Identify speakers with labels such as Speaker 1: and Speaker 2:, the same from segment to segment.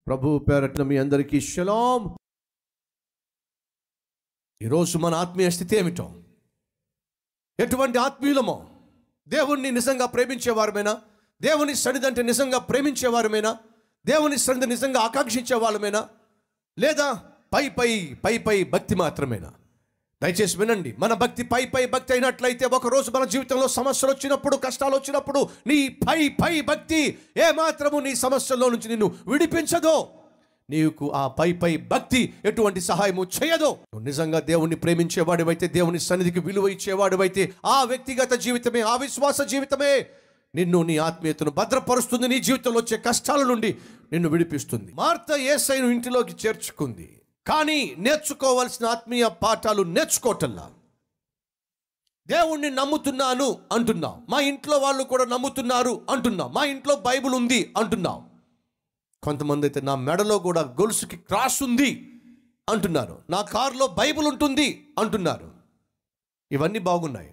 Speaker 1: ప్రభు పేరట్న మీ అందరికీ షలాం ఈరోజు మన ఆత్మీయ స్థితి ఏమిటో ఎటువంటి ఆత్మీయులమో దేవుణ్ణి నిజంగా ప్రేమించేవారమేనా దేవుని సన్నిధి అంటే నిజంగా ప్రేమించేవారమేనా దేవుని సన్నిధి నిజంగా ఆకాంక్షించే వాళ్ళమేనా లేదా పై పై పై పై భక్తి మాత్రమేనా దయచేసి వినండి మన భక్తి పై పై భక్తి అయినట్లయితే ఒకరోజు మన జీవితంలో సమస్యలు వచ్చినప్పుడు కష్టాలు వచ్చినప్పుడు నీ పై పై భక్తి ఏ మాత్రము నీ సమస్యల్లో నుంచి నిన్ను విడిపించదో నీకు ఆ పై పై భక్తి ఎటువంటి సహాయము చేయదు నువ్వు నిజంగా దేవుణ్ణి ప్రేమించేవాడివైతే దేవుని సన్నిధికి విలువ ఇచ్చేవాడివైతే ఆ వ్యక్తిగత జీవితమే ఆ విశ్వాస జీవితమే నిన్ను నీ ఆత్మీయతను భద్రపరుస్తుంది నీ జీవితంలో వచ్చే కష్టాల నుండి నిన్ను విడిపిస్తుంది మార్త ఏసైను ఇంటిలోకి చేర్చుకుంది కానీ నేర్చుకోవాల్సిన ఆత్మీయ పాఠాలు నేర్చుకోవటంలా దేవుణ్ణి నమ్ముతున్నాను అంటున్నావు మా ఇంట్లో వాళ్ళు కూడా నమ్ముతున్నారు అంటున్నావు మా ఇంట్లో బైబిల్ ఉంది అంటున్నావు కొంతమంది అయితే నా మెడలో కూడా గొలుసుకి క్రాస్ ఉంది అంటున్నారు నా కారులో బైబిల్ ఉంటుంది అంటున్నారు ఇవన్నీ బాగున్నాయి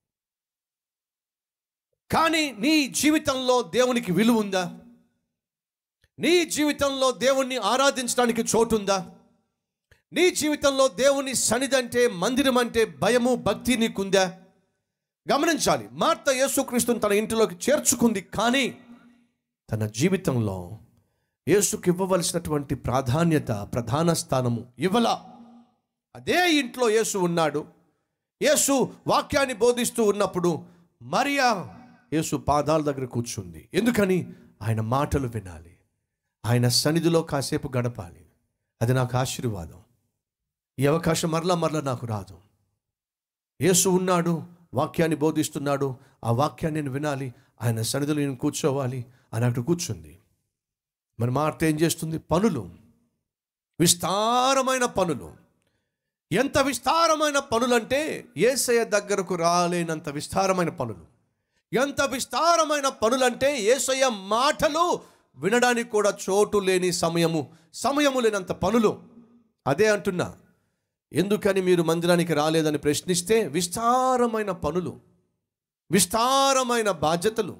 Speaker 1: కానీ నీ జీవితంలో దేవునికి విలువ ఉందా నీ జీవితంలో దేవుణ్ణి ఆరాధించడానికి చోటుందా నీ జీవితంలో దేవుని సన్నిధి అంటే మందిరం అంటే భయము భక్తి నీకుందా గమనించాలి మార్త యేసుక్రీస్తుని తన ఇంటిలోకి చేర్చుకుంది కానీ తన జీవితంలో యేసుకి ఇవ్వవలసినటువంటి ప్రాధాన్యత ప్రధాన స్థానము ఇవ్వల అదే ఇంట్లో యేసు ఉన్నాడు యేసు వాక్యాన్ని బోధిస్తూ ఉన్నప్పుడు మరియా యేసు పాదాల దగ్గర కూర్చుంది ఎందుకని ఆయన మాటలు వినాలి ఆయన సన్నిధిలో కాసేపు గడపాలి అది నాకు ఆశీర్వాదం ఈ అవకాశం మరలా మరలా నాకు రాదు యేసు ఉన్నాడు వాక్యాన్ని బోధిస్తున్నాడు ఆ వాక్యాన్ని నేను వినాలి ఆయన సన్నిధిలో నేను కూర్చోవాలి అని అక్కడ కూర్చుంది మరి మార్త ఏం చేస్తుంది పనులు విస్తారమైన పనులు ఎంత విస్తారమైన పనులంటే ఏసయ్య దగ్గరకు రాలేనంత విస్తారమైన పనులు ఎంత విస్తారమైన పనులంటే ఏసయ్య మాటలు వినడానికి కూడా చోటు లేని సమయము సమయము లేనంత పనులు అదే అంటున్నా ఎందుకని మీరు మందిరానికి రాలేదని ప్రశ్నిస్తే విస్తారమైన పనులు విస్తారమైన బాధ్యతలు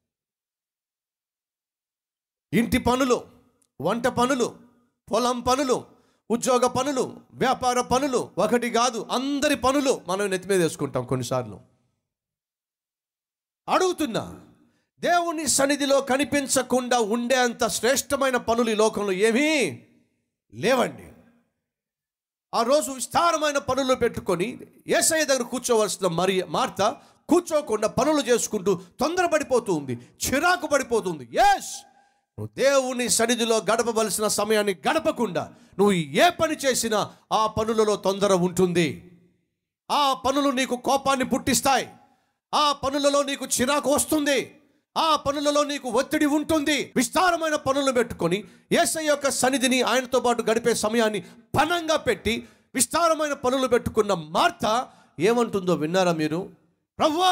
Speaker 1: ఇంటి పనులు వంట పనులు పొలం పనులు ఉద్యోగ పనులు వ్యాపార పనులు ఒకటి కాదు అందరి పనులు మనం నెత్తి మీద వేసుకుంటాం కొన్నిసార్లు అడుగుతున్నా దేవుని సన్నిధిలో కనిపించకుండా ఉండే అంత శ్రేష్టమైన పనులు ఈ లోకంలో ఏమీ లేవండి ఆ రోజు విస్తారమైన పనులు పెట్టుకొని ఏసయ్య దగ్గర కూర్చోవలసిన మరి మార్త కూర్చోకుండా పనులు చేసుకుంటూ తొందరపడిపోతూ ఉంది చిరాకు పడిపోతుంది ఎస్ నువ్వు దేవుని సన్నిధిలో గడపవలసిన సమయాన్ని గడపకుండా నువ్వు ఏ పని చేసినా ఆ పనులలో తొందర ఉంటుంది ఆ పనులు నీకు కోపాన్ని పుట్టిస్తాయి ఆ పనులలో నీకు చిరాకు వస్తుంది ఆ పనులలో నీకు ఒత్తిడి ఉంటుంది విస్తారమైన పనులు పెట్టుకొని ఏసై యొక్క సన్నిధిని ఆయనతో పాటు గడిపే సమయాన్ని పనంగా పెట్టి విస్తారమైన పనులు పెట్టుకున్న మార్త ఏమంటుందో విన్నారా మీరు ప్రవ్వా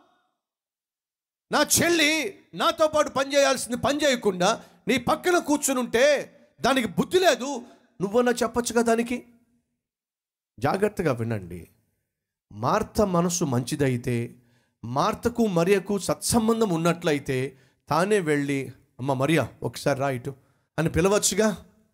Speaker 1: నా చెల్లి నాతో పాటు పని చేయాల్సింది పని చేయకుండా నీ పక్కన కూర్చుని ఉంటే దానికి బుద్ధి లేదు నువ్వన్నా చెప్పొచ్చుగా దానికి జాగ్రత్తగా వినండి మార్త మనసు మంచిదైతే మార్తకు మరియకు సత్సంబంధం ఉన్నట్లయితే తానే వెళ్ళి అమ్మ మరియా ఒకసారి రా ఇటు అని పిలవచ్చుగా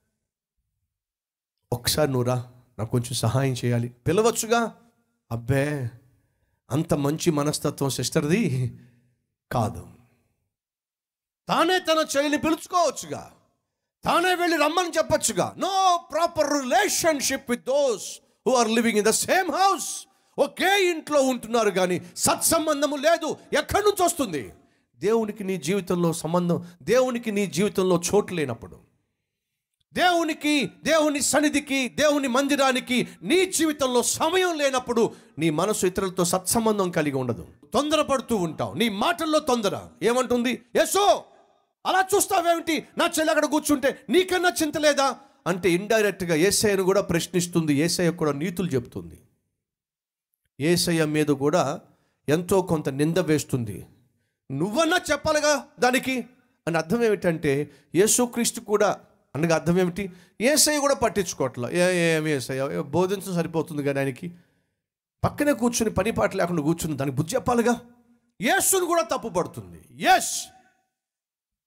Speaker 1: ఒకసారి నువ్వు రా నాకు కొంచెం సహాయం చేయాలి పిలవచ్చుగా అబ్బే అంత మంచి మనస్తత్వం సిస్టర్ది కాదు తానే తన చెల్లిని పిలుచుకోవచ్చుగా తానే వెళ్ళి రమ్మని చెప్పొచ్చుగా no proper relationship with those who are living in the same house ఒకే ఇంట్లో ఉంటున్నారు కానీ సత్సంబంధము లేదు ఎక్కడి నుంచి వస్తుంది దేవునికి నీ జీవితంలో సంబంధం దేవునికి నీ జీవితంలో చోటు లేనప్పుడు దేవునికి దేవుని సన్నిధికి దేవుని మందిరానికి నీ జీవితంలో సమయం లేనప్పుడు నీ మనసు ఇతరులతో సత్సంబంధం కలిగి ఉండదు తొందరపడుతూ ఉంటావు నీ మాటల్లో తొందర ఏమంటుంది యశో అలా చూస్తావేమిటి నా చెల్లి అక్కడ కూర్చుంటే నీకన్నా చింత లేదా అంటే ఇండైరెక్ట్గా ఏసయ్యను కూడా ప్రశ్నిస్తుంది ఏసయ్య కూడా నీతులు చెప్తుంది ఏసయ్య మీద కూడా ఎంతో కొంత నింద వేస్తుంది నువ్వన్నా చెప్పాలిగా దానికి అని అర్థం ఏమిటంటే యేసుక్రీస్తు కూడా అనగా అర్థం ఏమిటి ఏసయ్య కూడా పట్టించుకోవట్లే ఏ ఏమి ఏసయ్య ఏ బోధించడం సరిపోతుంది కానీ ఆయనకి పక్కనే కూర్చుని పని పాట లేకుండా కూర్చుని దానికి బుద్ధి చెప్పాలిగా యేసును కూడా తప్పు పడుతుంది ఎస్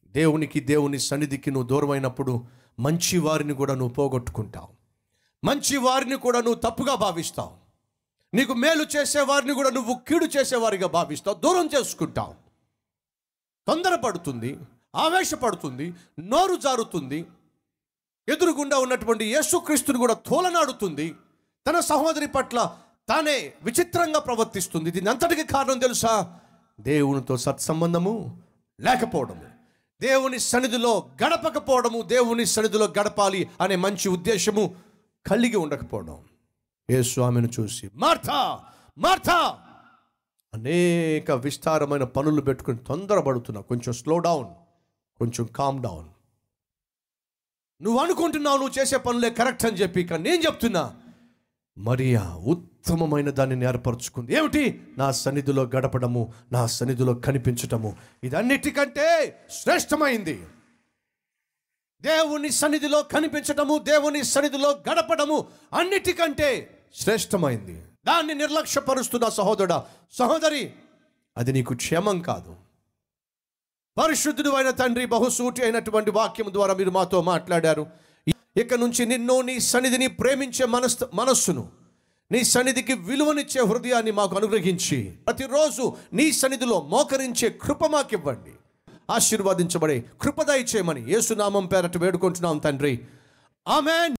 Speaker 1: దేవునికి దేవుని సన్నిధికి నువ్వు దూరమైనప్పుడు మంచి వారిని కూడా నువ్వు పోగొట్టుకుంటావు మంచి వారిని కూడా నువ్వు తప్పుగా భావిస్తావు నీకు మేలు చేసేవారిని కూడా నువ్వు కీడు చేసేవారిగా భావిస్తావు దూరం చేసుకుంటావు తొందరపడుతుంది ఆవేశపడుతుంది నోరు జారుతుంది ఎదురుగుండా ఉన్నటువంటి యేసుక్రీస్తుని కూడా తోలనాడుతుంది తన సహోదరి పట్ల తానే విచిత్రంగా ప్రవర్తిస్తుంది దీని అంతటికి కారణం తెలుసా దేవునితో సత్సంబంధము లేకపోవడము దేవుని సన్నిధిలో గడపకపోవడము దేవుని సన్నిధిలో గడపాలి అనే మంచి ఉద్దేశము కలిగి ఉండకపోవడం యేసు ఆమెను చూసి మార్తా మార్తా అనేక విస్తారమైన పనులు పెట్టుకుని తొందరపడుతున్నా కొంచెం స్లో డౌన్ కొంచెం కామ్ డౌన్ నువ్వు అనుకుంటున్నావు నువ్వు చేసే పనులే కరెక్ట్ అని చెప్పి కానీ నేను చెప్తున్నా మరియా ఉత్తమమైన దాన్ని ఏర్పరచుకుంది ఏమిటి నా సన్నిధిలో గడపడము నా సన్నిధిలో కనిపించటము ఇదన్నిటికంటే శ్రేష్టమైంది దేవుని సన్నిధిలో కనిపించటము దేవుని సన్నిధిలో గడపడము అన్నిటికంటే శ్రేష్టమైంది దాన్ని నిర్లక్ష్యపరుస్తున్న సహోదరుడా సహోదరి అది నీకు క్షేమం కాదు పరిశుద్ధుడు అయిన తండ్రి బహుసూటి అయినటువంటి వాక్యం ద్వారా మీరు మాతో మాట్లాడారు ఇక నుంచి నిన్ను నీ సన్నిధిని ప్రేమించే మనస్ మనస్సును నీ సన్నిధికి విలువనిచ్చే హృదయాన్ని మాకు అనుగ్రహించి ప్రతిరోజు నీ సన్నిధిలో మోకరించే కృప మాకివ్వండి ఆశీర్వదించబడే కృపదయ చేయమని యేసునామం పేరట వేడుకుంటున్నాం తండ్రి ఆమెన్